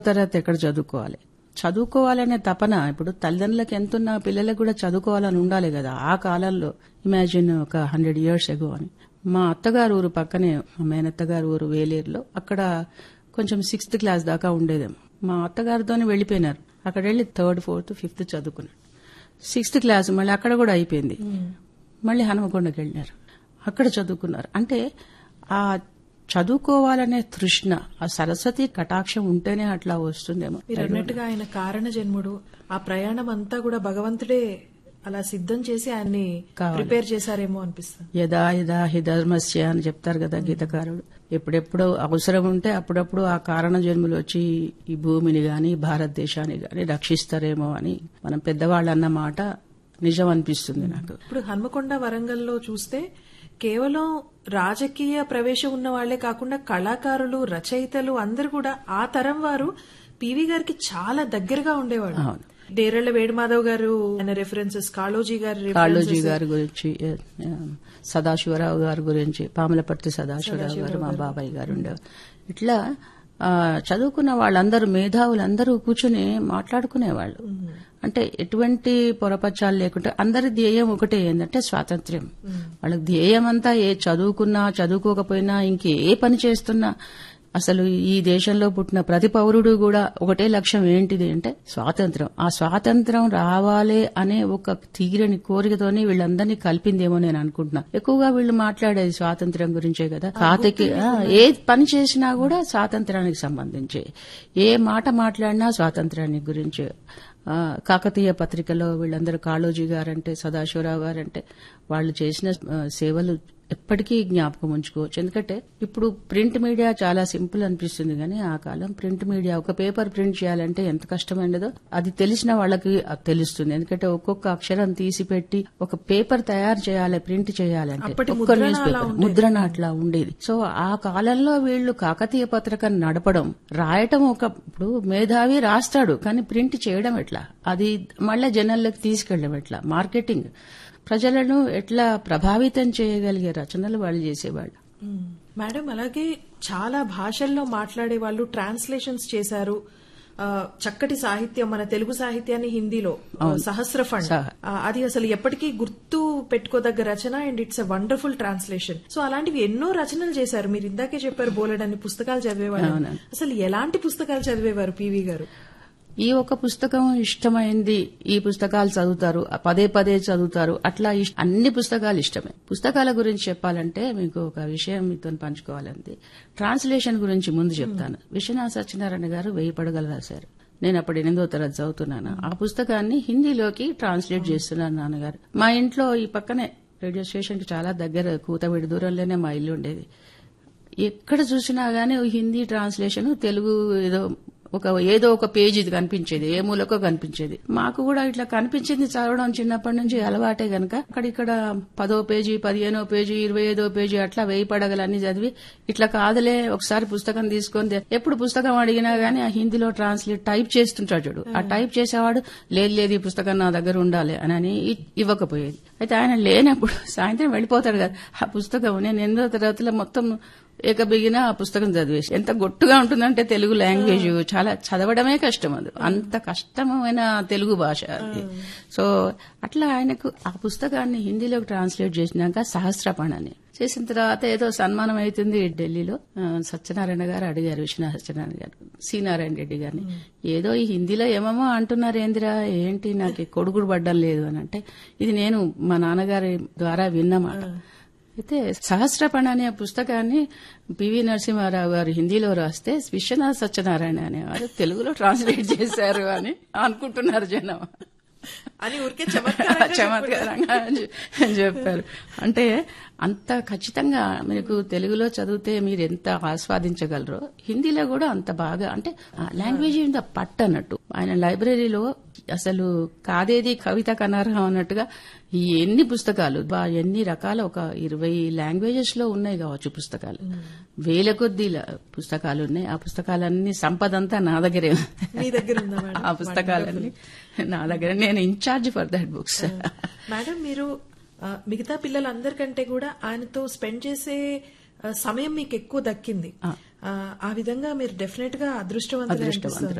తర్వాత ఎక్కడ చదువుకోవాలి చదువుకోవాలనే తపన ఇప్పుడు తల్లిదండ్రులకు ఎంతున్నా పిల్లలకు కూడా చదువుకోవాలని ఉండాలి కదా ఆ కాలంలో ఇమాజిన్ ఒక హండ్రెడ్ ఇయర్స్ ఎగో అని మా అత్తగారు ఊరు పక్కనే మా మేనత్తగారు ఊరు వేలేరులో అక్కడ కొంచెం సిక్స్త్ క్లాస్ దాకా ఉండేదేమో మా అత్తగారితోనే వెళ్లిపోయినారు అక్కడ వెళ్లి థర్డ్ ఫోర్త్ ఫిఫ్త్ చదువుకున్నాడు సిక్స్త్ క్లాస్ మళ్ళీ అక్కడ కూడా అయిపోయింది మళ్ళీ హనుమకొండకి వెళ్ళినారు అక్కడ చదువుకున్నారు అంటే ఆ చదువుకోవాలనే తృష్ణ ఆ సరస్వతి కటాక్షం ఉంటేనే అట్లా వస్తుందేమో మీరు అన్నట్టుగా ఆయన కారణ జన్ముడు ఆ ప్రయాణం అంతా కూడా భగవంతుడే అలా సిద్ధం చేసి ఆయన్ని ప్రిపేర్ చేశారేమో అనిపిస్తుంది యదా యదా హి ధర్మస్య అని చెప్తారు కదా గీతకారుడు ఎప్పుడెప్పుడు అవసరం ఉంటే అప్పుడప్పుడు ఆ కారణ జన్ములు వచ్చి ఈ భూమిని గాని భారతదేశాన్ని గాని రక్షిస్తారేమో అని మనం పెద్దవాళ్ళు అన్న మాట నిజం అనిపిస్తుంది నాకు ఇప్పుడు హన్మకొండ వరంగల్లో చూస్తే కేవలం రాజకీయ ప్రవేశం ఉన్న వాళ్లే కాకుండా కళాకారులు రచయితలు అందరు కూడా ఆ తరం వారు పివి గారికి చాలా దగ్గరగా ఉండేవాడు అవును. డేరళ్ల వేణుమాధవ్ గారు ఆయన రెఫరెన్సెస్ కాళోజీ గారి కాళోజీ గారి గురించి ఏ, ఏ, సదాశివరావు గారి గురించి పాములపర్తి సదాశివరావు గారు మా బాబాయ్ గారు ఉండేవారు ఇట్లా ఆ, చదువుకున్న వాళ్ళందరూ మేధావులందరూ కూర్చుని మాట్లాడుకునేవాళ్ళు అంటే ఎటువంటి పొరపచ్చాలు లేకుండా అందరి ధ్యేయం ఒకటే ఏంటంటే స్వాతంత్ర్యం వాళ్ళకి ధ్యేయం అంతా ఏ చదువుకున్నా చదువుకోకపోయినా ఇంకే పని చేస్తున్నా అసలు ఈ దేశంలో పుట్టిన ప్రతి పౌరుడు కూడా ఒకటే లక్ష్యం ఏంటిది అంటే స్వాతంత్రం ఆ స్వాతంత్రం రావాలి అనే ఒక తీరని కోరికతోనే వీళ్ళందరినీ కలిపిందేమో నేను అనుకుంటున్నా ఎక్కువగా వీళ్ళు మాట్లాడేది స్వాతంత్రం గురించే కదా ఖాతాకి ఆ, ఏ పని చేసినా కూడా స్వాతంత్రానికి సంబంధించి ఏ మాట మాట్లాడినా స్వాతంత్రానికి గురించే ఆ, కాకతీయ పత్రికలో వీళ్ళందరూ కాళోజీ గారంటే సదాశివరావు గారంటే వాళ్ళు చేసిన ఆ, సేవలు ఎప్పటికీ జ్ఞాపకం ఉంచుకోవచ్చు ఎందుకంటే ఇప్పుడు ప్రింట్ మీడియా చాలా సింపుల్ అనిపిస్తుంది కానీ ఆ కాలం ప్రింట్ మీడియా ఒక పేపర్ ప్రింట్ చేయాలంటే ఎంత కష్టమైనదో అది తెలిసిన వాళ్ళకి అది తెలుస్తుంది ఎందుకంటే ఒక్కొక్క అక్షరం తీసి పెట్టి ఒక పేపర్ తయారు చేయాలి ప్రింట్ చేయాలంటే అప్పటి ఒక్క ముద్రణ న్యూస్ అలా పేపర్ ముద్రణ అట్లా ఉండేది సో ఆ కాలంలో వీళ్ళు కాకతీయ పత్రికను నడపడం రాయటం ఒక ఇప్పుడు మేధావి రాస్తాడు కానీ ప్రింట్ చేయడం ఎట్లా అది మళ్ళీ జనాల్లోకి తీసుకెళ్ళడం ఎట్లా మార్కెటింగ్ ప్రజలను ఎట్లా ప్రభావితం చేయగలిగే రచనలు వాళ్ళు చేసేవాళ్ళు మ్మ్. మేడం అలాగే చాలా భాషల్లో మాట్లాడే వాళ్ళు ట్రాన్స్లేషన్స్ చేశారు ఆ, చక్కటి సాహిత్యం మన తెలుగు సాహిత్యాన్ని హిందీలో సహస్ర ఫండ్ సహ- ఆ, అది అసలు ఎప్పటికీ గుర్తు పెట్టుకోదగ్గ రచన and it's a wonderful translation so అలాంటివి ఎన్నో రచనలు చేశారు మీరు ఇందాకే చెప్పారు బోలెడన్ని పుస్తకాలు చదివేవాళ్ళు అవునండి. అసలు ఎలాంటి పుస్తకాలు చదివేవారు పివి గారు ఈ ఒక పుస్తకం ఇష్టమైంది ఈ పుస్తకాలు చదువుతారు పదే పదే చదువుతారు అట్లా ఇష్- అన్ని పుస్తకాలు ఇష్టమే పుస్తకాల గురించి చెప్పాలంటే మీకు ఒక విషయం మీతో పంచుకోవాలంది ట్రాన్స్లేషన్ గురించి ముందు చెప్తాను విశ్వనాథ సత్యనారాయణ గారు వెయ్యి పడగలు రాశారు నేను అప్పుడు ఎనిమిదో తరగతి చదువుతున్నాను ఆ పుస్తకాన్ని హిందీలోకి ట్రాన్స్లేట్ చేస్తున్నాను నాన్నగారు మా ఇంట్లో ఈ పక్కనే రేడియో స్టేషన్ కి చాలా దగ్గర కూతబెడి దూరంలోనే మా ఇల్లు ఉండేది ఎక్కడ చూసినా గానీ ఓ హిందీ ట్రాన్స్లేషన్ తెలుగు ఏదో ఒక ఏదో ఒక పేజీ ఇది కనిపించేది ఏ మూలకో కనిపించేది మాకు కూడా ఇట్లా కనిపించింది చదవడం చిన్నప్పటి నుంచి అలవాటే గనక అక్కడిక్కడ పదో పేజీ పదిహేనో పేజీ ఇరవై ఐదో పేజీ అట్లా వెయ్యి పడగలన్నీ చదివి ఇట్లా కాదులే ఒకసారి పుస్తకం తీసుకొని తే- ఎప్పుడు పుస్తకం అడిగినా గానీ ఆ హిందీలో ట్రాన్స్లేట్ టైప్ చేస్తుంటాడు చూడు ఆ టైప్ చేసేవాడు లేదు లేదు ఈ పుస్తకం నా దగ్గర ఉండాలి అని అని ఇ- ఇవ్వకపోయేది అయితే ఆయన లేనప్పుడు సాయంత్రం వెళ్ళిపోతాడు కదా ఆ పుస్తకం నేను ఎనిమిదో తరగతిలో మొత్తం ఏకబిగిన ఆ పుస్తకం చదివేసి ఎంత గొట్టుగా ఉంటుందంటే తెలుగు లాంగ్వేజ్ చాలా చదవడమే కష్టం అది అంత కష్టమైన తెలుగు భాష అది సో అట్లా ఆయనకు ఆ పుస్తకాన్ని హిందీలోకి ట్రాన్స్లేట్ చేసినాక సహస్రపాణని చేసిన తర్వాత ఏదో సన్మానం అవుతుంది ఢిల్లీలో ఆ, సత్యనారాయణ గారు అడిగారు విశ్వనాథ సత్యనారాయణ గారు సి నారాయణ రెడ్డి గారిని ఏదో ఈ హిందీలో ఏమేమో అంటున్నారు ఏందిరా ఏంటి నాకు కొడుకుడు పడ్డం లేదు అని అంటే ఇది నేను మా నాన్నగారి ద్వారా విన్నమాట అయితే సహస్రపణ అనే పుస్తకాన్ని పివి నరసింహారావు గారు హిందీలో రాస్తే విశ్వనాథ్ సత్యనారాయణ అనేవారు తెలుగులో ట్రాన్స్లేట్ చేశారు అని అనుకుంటున్నారు జనం అని ఊరికే చమత్కారంగా చమత్కారంగా చె- చెప్పారు అంటే అంత ఖచ్చితంగా మీకు తెలుగులో చదివితే మీరు ఎంత ఆస్వాదించగలరో హిందీలో కూడా అంత బాగా అంటే లాంగ్వేజ్ ఇంత పట్టు అన్నట్టు ఆయన లైబ్రరీలో అసలు కాదేది కవిత కనర్హం అన్నట్టుగా ఈ ఎన్ని పుస్తకాలు బా ఎన్ని రకాల ఒక ఇరవై లాంగ్వేజెస్ లో ఉన్నాయి కావచ్చు పుస్తకాలు వేల కొద్ది ల- పుస్తకాలు ఉన్నాయి ఆ పుస్తకాలన్నీ సంపద అంతా నా దగ్గరే మీ దగ్గర ఉందా మేడం ఆ పుస్తకాలన్నీ నా దగ్గర నేను in charge for that books madam మీరు ఆ, మిగతా పిల్లలందరికంటే కూడా ఆయనతో స్పెండ్ చేసే ఆ, సమయం మీకు ఎక్కువ దక్కింది ఆ, ఆ విధంగా మీరు డెఫినెట్ గా అదృష్టవంతులు అదృష్టవంతులు